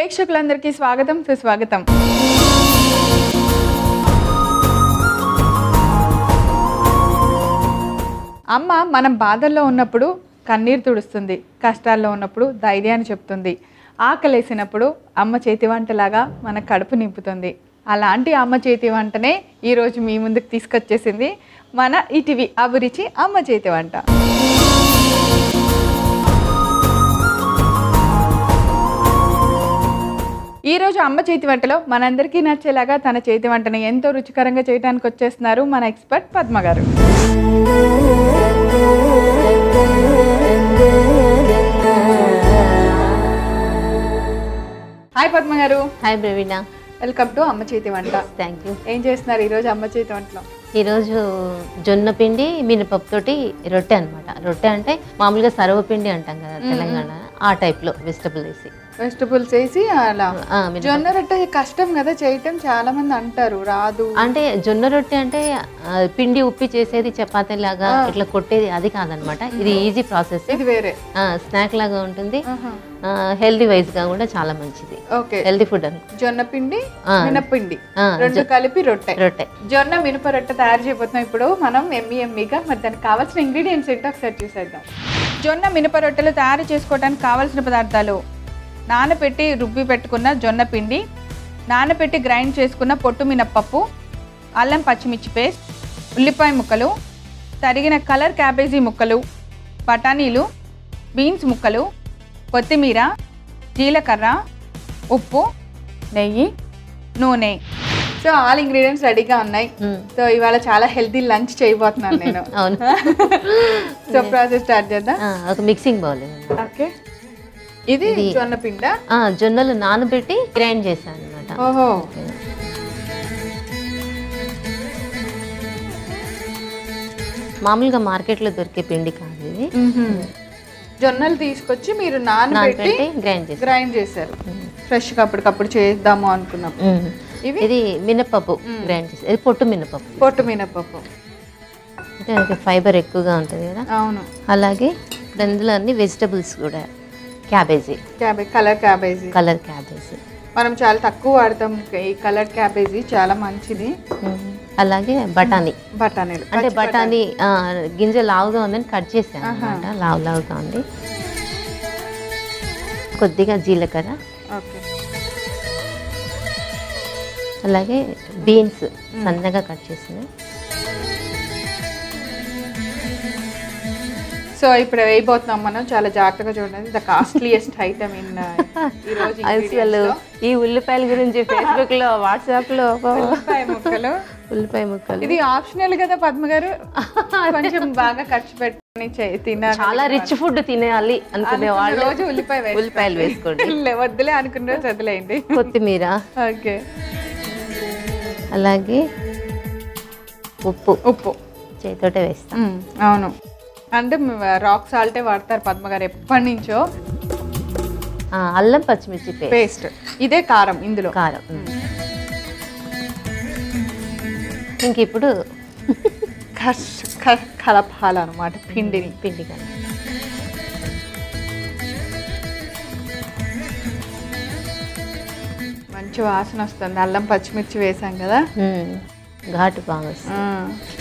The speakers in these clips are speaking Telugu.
ప్రేక్షకులందరికీ స్వాగతం సుస్వాగతం అమ్మ మనం బాధల్లో ఉన్నప్పుడు కన్నీరు తుడుస్తుంది కష్టాల్లో ఉన్నప్పుడు ధైర్యాన్ని చెప్తుంది ఆకలేసినప్పుడు అమ్మ చేతి వంటలాగా మన కడుపు నింపుతుంది అలాంటి అమ్మ చేతి వంటనే ఈరోజు మీ ముందుకు తీసుకొచ్చేసింది మన ఇటీవీ అభిరుచి అమ్మ చేతి వంట ఈ రోజు అమ్మ చేతి వంటలో మనందరికీ నచ్చేలాగా తన చేతి వంటను ఎంతో రుచికరంగా చేయడానికి వచ్చేస్తున్నారు మన ఎక్స్పర్ట్ పద్మ గారు హాయ్ పద్మ గారు హాయ్ ప్రవీణ వెల్కమ్ టు అమ్మ చేతి వంట థ్యాంక్ యూ ఏం చేస్తున్నారు ఈరోజు అమ్మ చేతి వంటలో ఈరోజు జొన్న పిండి మినపప్పు తోటి రొట్టె అన్నమాట రొట్టె అంటే మామూలుగా సర్వపిండి అంటాం కదా తెలంగాణ ఆ టైప్లో వెజిటబుల్ వేసి వెజిటబుల్స్ వేసి అలా ఆ, మినప- జొన్న రొట్టె కష్టం కదా చేయటం చాలా మంది అంటారు రాదు అంటే జొన్న రొట్టె అంటే ఆ, పిండి ఉప్పి చేసేది చపాతీ లాగా ఇట్లా కొట్టేది అది కాదనమాట ఇది ఈజీ ప్రాసెస్ ఇది వేరే స్నాక్ లాగా ఉంటుంది ఆహా. హెల్దీ వైజ్ గా కూడా చాలా మంచిది ఓకే హెల్దీ ఫుడ్ అని జొన్న పిండి ఆ. మినపిండి ఆ, రెండు కలిపి రొట్టె రొట్టె జొన్న మినప రొట్టె తయారు చేయబోతున్నాం ఇప్పుడు మనం ఎమ్మి ఎమ్మిగా మరి దానికి కావాల్సిన ఇంగ్రీడియంట్స్ ఏంటో ఒకసారి చూసేద్దాం జొన్న మినప రొట్టెలు తయారు చేసుకోవడానికి కావాల్సిన పదార్థాలు నానబెట్టి రుబ్బి పెట్టుకున్న జొన్న పిండి నానబెట్టి గ్రైండ్ చేసుకున్న పొట్టు మినప్పప్పు అల్లం పచ్చిమిర్చి పేస్ట్ ఉల్లిపాయ ముక్కలు తరిగిన కలర్ క్యాబేజీ ముక్కలు బఠానీలు బీన్స్ ముక్కలు కొత్తిమీర జీలకర్ర ఉప్పు నెయ్యి నూనె సో ఆల్ ఇంగ్రీడియంట్స్ రెడీగా ఉన్నాయి మ్మ్. సో ఇవాళ చాలా హెల్తీ లంచ్ చేయబోతున్నాను నేను అవును సో ప్రాసెస్ స్టార్ట్ చేద్దాం ఆ, ఒక మిక్సింగ్ బౌల్ ఓకే ఇది జొన్న పిండ జొన్నలు నానబెట్టి గ్రైండ్ చేశాను అనమాట ఓహో మామూలుగా మార్కెట్లో దొరికే పిండి కాదు ఇది జొన్నలు తీసుకొచ్చి మీరు నానబెట్టి నానబెట్టి గ్రైండ్ చేసి గ్రైండ్ చేశారు ఫ్రెష్గా అప్పటికప్పుడు చేద్దాము అనుకున్నప్పుడు ఇవి? ఇది మినపప్పు గ్రైండ్ చేసి ఇది పొట్టు మినపప్పు పొట్టు మినపప్పు అంటే దానికి ఫైబర్ ఎక్కువగా ఉంటుంది కదా అవును అలాగే ఇప్పుడు అందులో అన్ని వెజిటబుల్స్ కూడా cabbage cabbage colour cabbage colour cabbage మనం చాలా తక్కువ వాడతాం ఈ కలర్ క్యాబేజీ చాలా మంచిది అలాగే బఠానీ బఠానీలు అంటే బఠానీ ఆ, గింజ లావుగా ఉందని కట్ చేశాను అనమాట లావు లావుగా ఉంది కొద్దిగా జీలకర్ర ఓకే అలాగే బీన్స్ సన్నగా కట్ చేసినవి సో ఇప్పుడు వేయబోతున్నాం మనం చాలా జాగ్రత్తగా చూడండి ద కాస్ట్లీయెస్ట్ ఐటమ్ ఇన్ ఈ రోజు అసలు ఈ ఉల్లిపాయల గురించి ఫేస్బుక్ లో వాట్సాప్ లో ఒక ఉల్లిపాయ ముక్కలు ఉల్లిపాయ ముక్కలు ఇది ఆప్షనల్ కదా పద్మ గారు కొంచెం బాగా ఖర్చు పెట్టుకొని చే- తినాలి చాలా రిచ్ ఫుడ్ తినేయాలి అనుకునే అనుకున్న వాళ్ళు రోజు ఉల్లిపాయ వేసుకోండి. ఉల్లిపాయలు వేసుకోండి లే, వద్దులే అనుకున్న రోజు వదిలేయండి కొత్తిమీర ఓకే అలాగే ఉప్పు ఉప్పు చేతితోటే వేస్తాం మ్, అవును అంటే రాక్ సాల్టే వాడతారు పద్మ గారు ఎప్పటి నుంచో ఆ, అల్లం పచ్చిమిర్చి పేస్ట్ పేస్ట్ ఇదే కారం ఇందులో కారం ఇంక ఇప్పుడు కష్- క- కలపాలన్నమాట పిండిని పిండి కానీ మంచి వాసన వస్తుంది అల్లం పచ్చిమిర్చి వేసాం కదా ఘాటు బాగా వస్తుంది ఆ.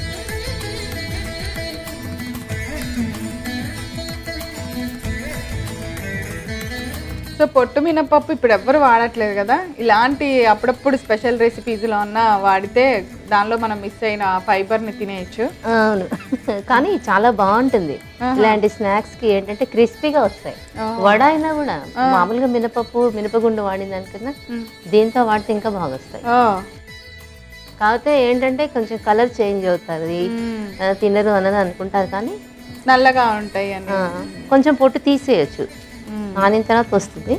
సో పొట్టు మినపప్పు ఇప్పుడు ఎవ్వరు వాడట్లేదు కదా ఇలాంటి అప్పుడప్పుడు స్పెషల్ రెసిపీస్లో ఉన్న వాడితే దానిలో మనం మిస్ అయిన ఫైబర్ని తినేయచ్చు అవును కానీ చాలా బాగుంటుంది ఇలాంటి స్నాక్స్ కి ఏంటంటే క్రిస్పీగా వస్తాయి వడ అయినా కూడా మామూలుగా మినపప్పు మినపగుండు వాడిన దానికన్నా దీంతో వాడితే ఇంకా బాగా వస్తాయి ఓ. కాకపోతే ఏంటంటే కొంచెం కలర్ చేంజ్ అవుతుంది మ్మ్. ఆ, తినరు అన్నది అనుకుంటారు కానీ నల్లగా ఉంటాయి అని ఆ, కొంచెం పొట్టు తీసేయచ్చు మ్మ్. నానిన తర్వాత వస్తుంది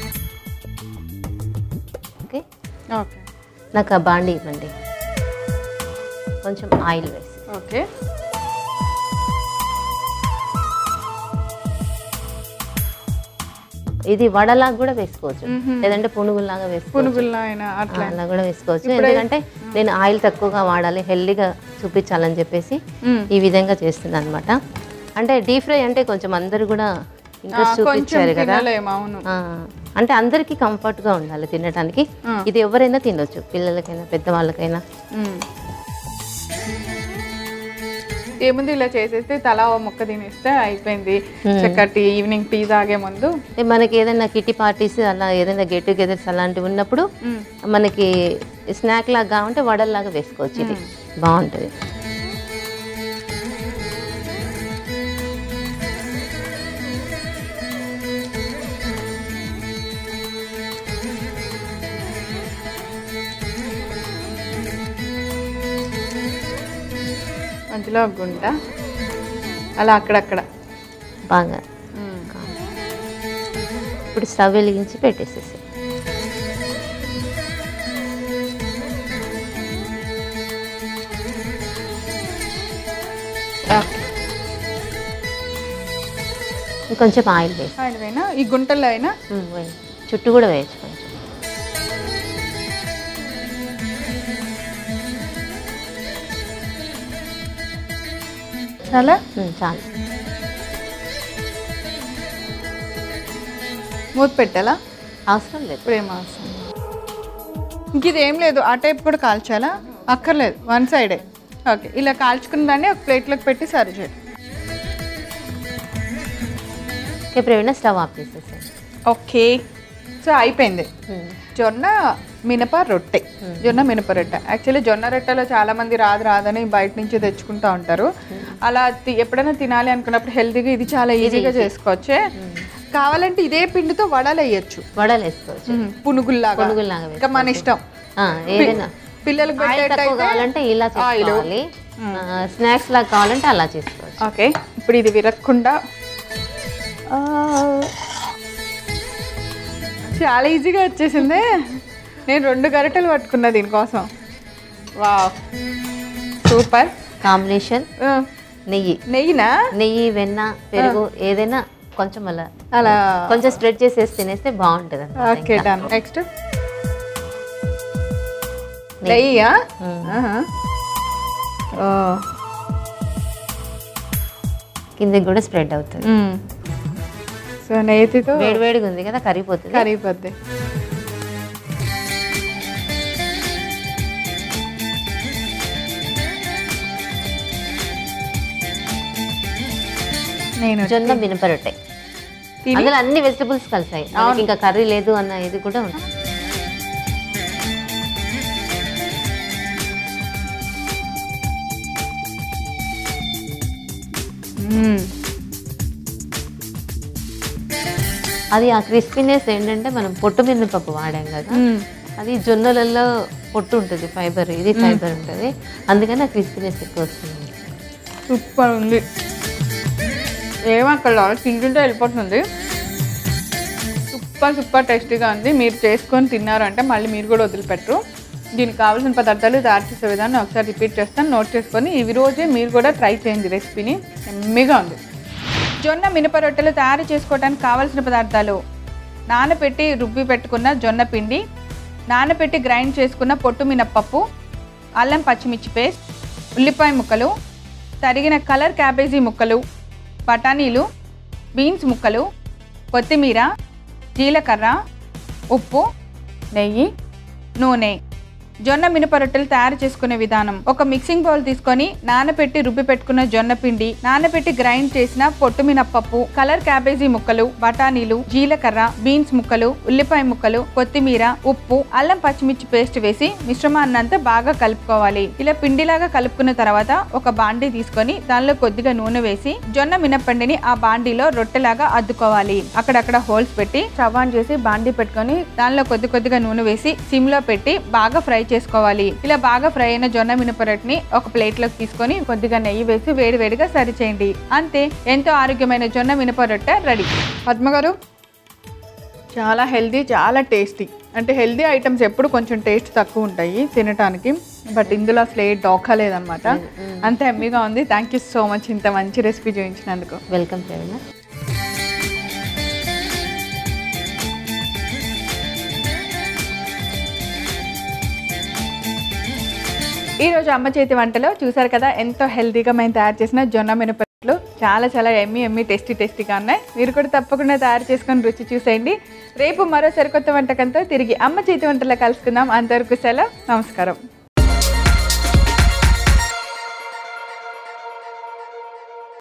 ఓకే ఓకే నాకు ఆ బాండి ఇవ్వండి కొంచెం ఆయిల్ వేసి ఓకే ఇది వడలాగా కూడా వేసుకోవచ్చు లేదంటే పునుగులాగా వేసుకోవచ్చు పునుగుల్లో అయినా ఆ, అట్లా అలా కూడా వేసుకోవచ్చు ఎందుకంటే నేను ఆయిల్ తక్కువగా వాడాలి హెల్దీగా చూపించాలని చెప్పేసి మ్మ్. ఈ విధంగా చేస్తున్నాను అనమాట అంటే డీప్ ఫ్రై అంటే కొంచెం అందరు కూడా ఇంట్రెస్ట్ కొంచెం చూపించారు కదా తినలేము అవును ఆ, అంటే అందరికీ కంఫర్ట్గా ఉండాలి తినడానికి ఇది ఎవరైనా తినొచ్చు పిల్లలకైనా పెద్దవాళ్ళకైనా మ్మ్. ఏముంది ఇలా చేసేస్తే తలా ఓ ముక్క తినేస్తే అయిపోయింది చక్కటి ఈవినింగ్ టీ తాగే ముందు అంటే మనకి ఏదైనా కిట్టి పార్టీస్ అలా ఏదైనా గెట్ టుగెదర్స్ అలాంటివి ఉన్నప్పుడు మ్మ్. మనకి స్నాక్ లాగా కావాలంటే వడల్లాగా వేసుకోవచ్చు ఇది బాగుంటుంది మధ్యలో ఒక గుంట అలా అక్కడక్కడ బాగా మ్మ్. ఇప్పుడు స్టవ్ వెలిగించి పెట్టేసేసి ఓకే. ఇంకొంచెం ఆయిల్ వేసి ఆయన అయినా ఈ గుంటల్లో అయినా ఉమ్, వేయి. చుట్టూ కూడా వేయచ్చు కొంచెం చాలా ఉమ్, చాలు మూత పెట్టాలా అవసరం లేదు ఇప్పుడు ఏం అవసరం ఇంక ఇది ఏం లేదు ఆ టైప్ కూడా కాల్చాలా అక్కర్లేదు వన్ సైడే ఓకే ఇలా కాల్చుకున్న దాన్ని ఒక ప్లేట్లోకి పెట్టి సర్వ్ చేయండి ఇప్పుడు ఏమైనా స్టవ్ ఆఫ్ చేసేసాను ఓకే సో అయిపోయింది జొన్న మినప రొట్టె జొన్న మినప రొట్టె యాక్చువల్లీ జొన్న రొట్టెలో చాలా మంది రాదు రాదని బయట నుంచి తెచ్చుకుంటూ ఉంటారు అలా తి- ఎప్పుడైనా తినాలి అనుకున్నప్పుడు హెల్తీగా ఇది చాలా ఈజీగా చేసుకోవచ్చే కావాలంటే ఇదే పిండితో వడలు వేయచ్చు వడలు వేసుకోవచ్చు పునుగుల్లాగా పునుగుల్లాగా ఇంకా మన ఇష్టం ఆ, ఏదైనా పిల్లలకు ఆయిల్ తక్కువ పెట్టేటైతే కావాలంటే ఇలా చేసుకోవాలి స్నాక్స్ లాగా కావాలంటే అలా చేసుకోవచ్చు ఓకే ఇప్పుడు ఇది విరక్కుండా ఆ, చాలా ఈజీగా వచ్చేసిందే నేను రెండు గరిటెలు పట్టుకున్నా దీనికోసం వా సూపర్ కాంబినేషన్ ఆ, నెయ్యి నెయ్యినా నెయ్యి వెన్న పెరుగు ఏదైనా కొంచెం అలా అలా కొంచెం స్ప్రెడ్ చేసేసి తినేస్తే బాగుంటుంది అన్నమాట ఓకే ఇంకా. డన్ నెక్స్ట్ నెయ్యా మ్మ్. ఆహా. ఓ. కిందకి కూడా స్ప్రెడ్ అవుతుంది మ్మ్. సో నెయ్యితో వేడి వేడిగా ఉంది కదా కరిగిపోతుంది కరిగిపోద్ది నేను జొన్న మినప రొట్టె తిని అందులో అన్ని వెజిటబుల్స్ కలిసాయి మనకి ఇంకా కర్రీ లేదు అన్న ఇది కూడా ఉంది మ్మ్. అది ఆ క్రిస్పీనెస్ ఏంటంటే మనం పొట్టు మినపప్పు వాడాం కదా మ్మ్. అది జొన్నలలో పొట్టు ఉంటుంది ఫైబర్ ఇది ఫైబర్ ఉంటుంది అందుకని ఆ క్రిస్పీనెస్ ఎక్కువ వస్తుంది సూపర్ ఉంది ఏమక్కడ తింటుంటే వెళ్ళిపోతుంది సూపర్ సూపర్ టేస్టీగా ఉంది మీరు చేసుకొని తిన్నారు అంటే మళ్ళీ మీరు కూడా వదిలిపెట్టరు దీనికి కావాల్సిన పదార్థాలు తయారు చేసే విధానం ఒకసారి రిపీట్ చేస్తాను నోట్ చేసుకొని ఈ రోజే మీరు కూడా ట్రై చేయండి రెసిపీని ఎమ్మిగా ఉంది జొన్న మినప రొట్టెలు తయారు చేసుకోవడానికి కావాల్సిన పదార్థాలు నానబెట్టి రుబ్బి పెట్టుకున్న జొన్న పిండి నానబెట్టి గ్రైండ్ చేసుకున్న పొట్టు మినప్పప్పు అల్లం పచ్చిమిర్చి పేస్ట్ ఉల్లిపాయ ముక్కలు తరిగిన కలర్ క్యాబేజీ ముక్కలు బఠానీలు బీన్స్ ముక్కలు కొత్తిమీర జీలకర్ర ఉప్పు నెయ్యి నూనె జొన్న మినప రొట్టెలు తయారు చేసుకునే విధానం ఒక మిక్సింగ్ బౌల్ తీసుకొని నానబెట్టి రుబ్బి పెట్టుకున్న జొన్న పిండి నానబెట్టి గ్రైండ్ చేసిన పొట్టు మినప్పప్పు కలర్ క్యాబేజీ ముక్కలు బఠానీలు జీలకర్ర బీన్స్ ముక్కలు ఉల్లిపాయ ముక్కలు కొత్తిమీర ఉప్పు అల్లం పచ్చిమిర్చి పేస్ట్ వేసి మిశ్రమాన్ని అంతా బాగా కలుపుకోవాలి ఇలా పిండిలాగా కలుపుకున్న తర్వాత ఒక బాండీ తీసుకొని దానిలో కొద్దిగా నూనె వేసి జొన్న మినప్పండిని ఆ బాండీలో రొట్టెలాగా అద్దుకోవాలి అక్కడక్కడ హోల్స్ పెట్టి స్టవ్ ఆన్ చేసి బాండీ పెట్టుకొని దానిలో కొద్ది కొద్దిగా నూనె వేసి సిమ్ లో పెట్టి బాగా ఫ్రై చేసుకోవాలి ఇలా బాగా ఫ్రై అయిన జొన్న మినపరొట్టిని ఒక ప్లేట్ లోకి తీసుకొని కొద్దిగా నెయ్యి వేసి వేడి వేడిగా సరి చేయండి అంతే ఎంతో ఆరోగ్యమైన జొన్న మినపరొట్టె రెడీ పద్మ గారు చాలా హెల్దీ చాలా టేస్టీ అంటే హెల్దీ ఐటమ్స్ ఎప్పుడు కొంచెం టేస్ట్ తక్కువ ఉంటాయి తినటానికి బట్ ఇందులో అసలు ఏ డోకా లేదనమాట అంత ఎమ్మీగా ఉంది థ్యాంక్ యూ సో మచ్ ఇంత మంచి రెసిపీ చూపించినందుకు వెల్కమ్ ప్రవీణ ఈ రోజు అమ్మ చేతి వంటలో చూసారు కదా ఎంతో హెల్తీగా మేము తయారు చేసిన జొన్న మినపట్లు చాలా చాలా ఎమ్మి ఎమ్మి టేస్టీ టేస్టీగా ఉన్నాయి మీరు కూడా తప్పకుండా తయారు చేసుకొని రుచి చూసేయండి రేపు మరో సరికొత్త వంటకంతో తిరిగి అమ్మ చేతి వంటలో కలుసుకుందాం అంతవరకు సెలవు నమస్కారం